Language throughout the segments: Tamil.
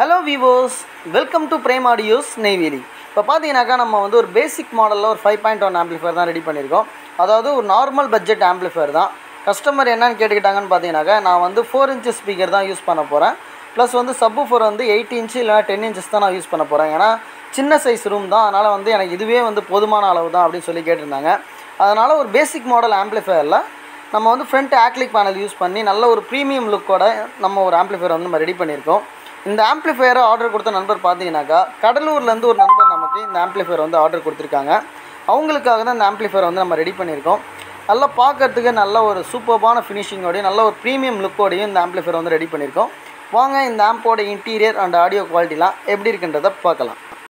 Hello viewers welcome to Prem Audios Neyveli இப்போ பார்த்தீங்கன்னாக்கா நம்ம வந்து ஒரு பேசிக் மாடலில் ஒரு ஃபைவ் பாயிண்ட் ஒன் ஆம்பிளிஃபையர் தான் ரெடி பண்ணியிருக்கோம் அதாவது ஒரு நார்மல் பட்ஜெட் ஆம்பிளிஃபையர் தான் கஸ்டமர் என்னன்னு கேட்டுக்கிட்டாங்கன்னு பார்த்தீங்கன்னாக்கா நான் வந்து ஃபோர் இன்ச்சஸ் ஸ்பீக்கர் தான் யூஸ் பண்ண போகிறேன் ப்ளஸ் வந்து சப்பு ஃபோர் வந்து எயிட் இன்ச்சு இல்லைனா டென் இன்ச்சஸ் தான் நான் யூஸ் பண்ண போகிறேன் ஏன்னா சின்ன சைஸ் ரூம் தான் அதனால் வந்து எனக்கு இதுவே வந்து போதுமான அளவு தான் அப்படின்னு சொல்லி கேட்டிருந்தாங்க அதனால் ஒரு பேசிக் மாடல் ஆம்பிளிஃபையரில் நம்ம வந்து ஃப்ரண்ட் ஆக்லிக் பேனல் யூஸ் பண்ணி நல்ல ஒரு ப்ரீமியம் லுக்கோட நம்ம ஒரு ஆம்பிளிஃபையர் வந்து நம்ம ரெடி பண்ணியிருக்கோம் இந்த ஆம்பிளிஃபையரை ஆர்டர் கொடுத்த நண்பர் பார்த்தீங்கன்னாக்கா கடலூர்லேருந்து ஒரு நண்பர் நமக்கு இந்த ஆம்பிளிஃபையர் வந்து ஆர்டர் கொடுத்துருக்காங்க அவங்களுக்காக தான் இந்த ஆம்பிளிஃபையர் வந்து நம்ம ரெடி பண்ணியிருக்கோம் நல்லா பார்க்கறதுக்கு நல்ல ஒரு சூப்பர்பான ஃபினிஷிங்கோடையும் நல்ல ஒரு ப்ரீமியம் லுக்கோடையும் இந்த ஆம்பிளிஃபையர் வந்து ரெடி பண்ணியிருக்கோம் வாங்க இந்த ஆம்போட இன்டீரியர் அண்ட் ஆடியோ குவாலிட்டிலாம் எப்படி இருக்குன்றதை பார்க்கலாம்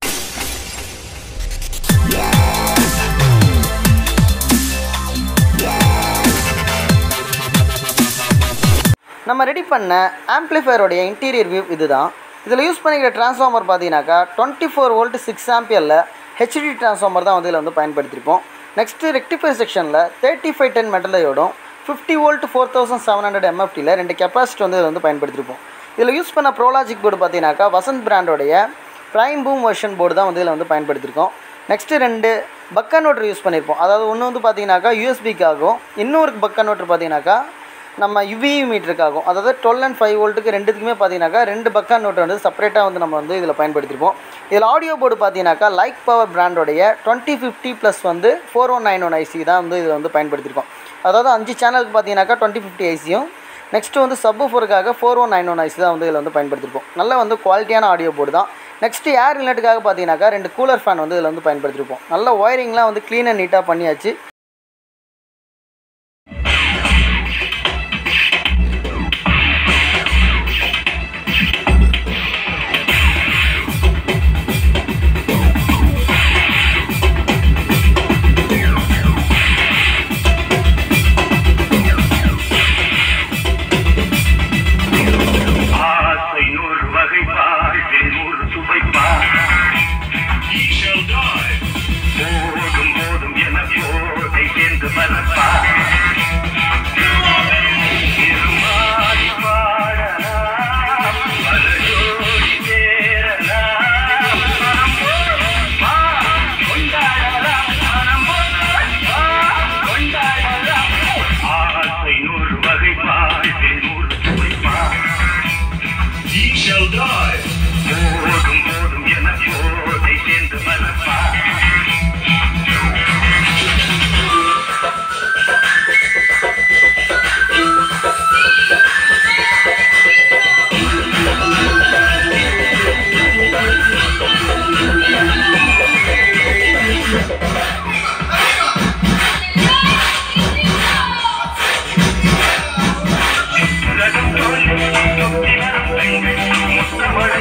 நம்ம ரெடி பண்ண ஆம்ப்ளிஃபையருடைய இன்டீரியர் வியூ இதுதான் இதில் யூஸ் பண்ணிக்கிற ட்ரான்ஸ்ஃபார்மர் பார்த்தீங்கன்னாக்கா டுவெண்ட்டி ஃபோர் வோல்ட் சிக்ஸ் ஆம்பியரில் ஹெச்டி ட்ரான்ஸ்ஃபார்மர் தான் வந்து இதில் வந்து பயன்படுத்தியிருப்போம் நெக்ஸ்ட்டு ரெக்டிஃபையர் செக்ஷனில் தேர்ட்டி ஃபைவ் டென் மெட்டலையோடும் fifty volt four thousand seven hundred எம்எஃப்டியில் ரெண்டு கெப்பாசிட்டி வந்து இதில் வந்து பயன்படுத்தியிருப்போம் இதில் யூஸ் பண்ண ப்ரோலாஜிக் போர்டு பார்த்தீங்கன்னாக்கா வசந்த் பிராண்டோடைய ப்ரைம் பூம் வெர்ஷன் போர்டு தான் வந்து இதில் வந்து பயன்படுத்தியிருக்கோம் நெக்ஸ்ட்டு ரெண்டு பக் கன்வெர்ட்டர் யூஸ் பண்ணியிருப்போம் அதாவது ஒன்று வந்து பார்த்தீங்கன்னாக்கா யூஎஸ்பிக்காகும் இன்னொரு பக் கன்வெர்ட்டர் பார்த்தீங்கன்னாக்கா நம்ம யுவி மீட்டருக்காகும் அதாவது டுவெல் அண்ட் ஃபைவ் வோல்ட்டுக்கு ரெண்டுத்துக்குமே பார்த்தீங்கன்னாக்கா ரெண்டு பக்கா நோட் வந்து செப்பரேட்டாக வந்து நம்ம வந்து இதில் பயன்படுத்தியிருப்போம் இதில் ஆடியோ போர்டு பார்த்தீங்கன்னாக்கா லைக் பவர் பிராண்டோடைய டுவெண்ட்டி ஃபிஃப்டி ப்ளஸ் வந்து four one nine one IC தான் வந்து இதில் வந்து பயன்படுத்தியிருக்கோம் அதாவது அஞ்சு சேனலுக்கு பார்த்தீங்கன்னாக்கா டுவெண்ட்டி ஃபிஃப்டி ஐசியும் நெக்ஸ்ட்டு வந்து சப்பு ஃபோருக்காக four one nine one IC தான் வந்து இதில் வந்து பயன்படுத்தியிருப்போம் நல்ல வந்து குவாலிட்டியான ஆடியோ போர்டு தான் நெக்ஸ்ட்டு ஏர் இன்லெட்டுக்காக பார்த்தீங்கன்னாக்கா ரெண்டு கூலர் ஃபேன் வந்து இதில் வந்து பயன்படுத்தியிருப்போம் நல்ல ஒயரிங்லாம் வந்து க்ளீன் அண்ட் நீட்டாக பண்ணியாச்சு ஆசை நூறு வகைப்பார் நூறு சுவைப்பார் போதும் போதும் என போதை என்று மறப்பார் இருமாறி பாடலாம், பல ஜோடி சேரலாம். மனம் போல் வா, கொண்டாடலாம். மனம் போல் வா, கொண்டாடலாம். ஆசை நூறு வகைப்பார் நூறு சுவைப்பார் Ye shall die. போதும் போதும் என போதை சேர்ந்து மறப்பார் உலகம் தோன்றி தொட்டி வரும் பெண்கள் முத்தமழை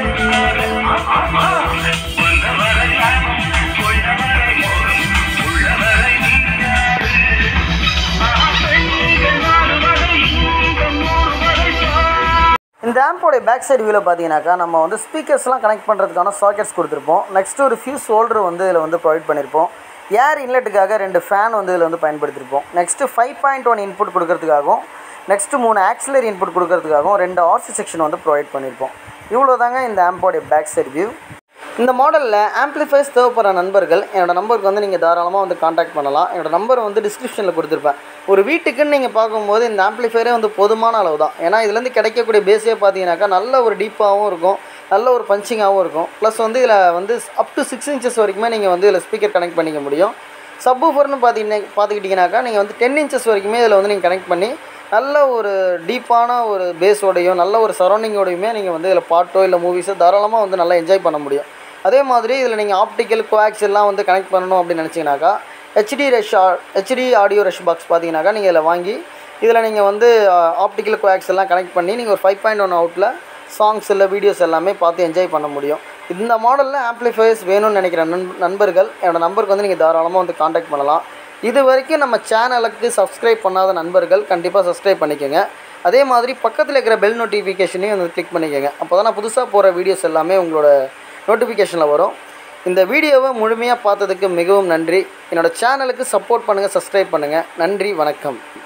வந்தவரை காணும், கொண்டவரை மோதும், உள்ளவரை நீங்காது. ஆ, பெண்கள் மாறுவதை இன்பம் மூடுவதை பார். இந்த ஆம்போடைய பேக் சைடு வியூவில் பார்த்தீங்கன்னாக்கா நம்ம வந்து ஸ்பீக்கர்ஸ்லாம் கனெக்ட் பண்ணுறதுக்கான சாக்கெட்ஸ் கொடுத்துருப்போம் நெக்ஸ்ட் ஒரு ஃபியூஸ் ஹோல்டர் வந்து இதில் வந்து ப்ரொவைட் பண்ணியிருப்போம் ஏர் இன்லெட்டுக்காக ரெண்டு ஃபேன் வந்து இதில் வந்து பயன்படுத்தியிருப்போம் next five point one input கொடுக்கறதுக்காகவும் நெக்ஸ்ட்டு மூணு ஆக்சிலரி இன்புட் கொடுக்கறதுக்காகவும் ரெண்டு ஆர்சி செக்ஷன் வந்து ப்ரொவைட் பண்ணியிருப்போம் இவ்வளோ தாங்க இந்த ஆம்போடைய பேக் சைடு வியூ இந்த மாடலில் ஆம்ப்ளிஃபைஸ் தேவைப்படுற நண்பர்கள் என்னோட நம்பருக்கு வந்து நீங்கள் தாராளமாக வந்து காண்டாக்ட் பண்ணலாம் என்னோட நம்பர் வந்து டிஸ்கிரிப்ஷனில் கொடுத்துருப்பேன் ஒரு வீட்டுக்குன்னு நீங்கள் பார்க்கும்போது இந்த ஆம்ப்ளிஃபையரே வந்து போதுமான அளவு தான் ஏன்னா இதுலேருந்து கிடைக்கக்கூடிய பேஸே பார்த்தீங்கன்னாக்கா நல்ல ஒரு டீப்பாகவும் இருக்கும் நல்ல ஒரு பஞ்சிங்காகவும் இருக்கும் ப்ளஸ் வந்து இதில் வந்து அப் டு சிக்ஸ் இன்ச்சஸ் வரைக்குமே நீங்கள் வந்து இதில் ஸ்பீக்கர் கனெக்ட் பண்ணிக்க முடியும் சப்வூஃபர்னு பார்த்தீங்கன்னா பார்த்துக்கிட்டிங்கனாக்கா நீங்கள் வந்து டென் இன்ச்சஸ் வரைக்குமே இதில் வந்து நீங்கள் கனெக்ட் பண்ணி நல்ல ஒரு டீப்பான ஒரு பேஸோடையும் நல்ல ஒரு சரௌண்டிங்கோடையுமே நீங்கள் வந்து இதில் பாட்டோ இல்லை மூவிஸோ தாராளமாக வந்து நல்லா என்ஜாய் பண்ண முடியும் அதே மாதிரி இதில் நீங்கள் ஆப்டிக்கல் கோஆக்ஸ் எல்லாம் வந்து கனெக்ட் பண்ணணும் அப்படின்னு நினச்சிங்கனாக்கா HD rush HD audio rush box பார்த்தீங்கன்னாக்கா நீங்கள் இதில் வாங்கி இதில் நீங்கள் வந்து ஆப்டிக்கல் கோஆக்ஸ் எல்லாம் கனெக்ட் பண்ணி நீங்கள் ஒரு ஃபைவ் பாயிண்ட் ஒன் அவுட்டில் சாங்ஸ் இல்லை வீடியோஸ் எல்லாமே பார்த்து என்ஜாய் பண்ண முடியும் இந்த மாடலில் ஆம்ப்ளிஃபையர்ஸ் வேணும்னு நினைக்கிற நண் நண்பர்கள் என்னோட நம்பருக்கு வந்து நீங்கள் தாராளமாக வந்து காண்டாக்ட் பண்ணலாம் இது வரைக்கும் நம்ம சேனலுக்கு சப்ஸ்கிரைப் பண்ணாத நண்பர்கள் கண்டிப்பாக சப்ஸ்கிரைப் பண்ணிக்கோங்க அதே மாதிரி பக்கத்தில் இருக்கிற பெல் நோட்டிஃபிகேஷனையும் வந்து கிளிக் பண்ணிக்கோங்க அப்போ தான் நான் புதுசாக போகிற வீடியோஸ் எல்லாமே உங்களோட நோட்டிஃபிகேஷனில் வரும் இந்த வீடியோவை முழுமையாக பார்த்ததுக்கு மிகவும் நன்றி என்னோட சேனலுக்கு சப்போர்ட் பண்ணுங்கள் சப்ஸ்கிரைப் பண்ணுங்கள் நன்றி வணக்கம்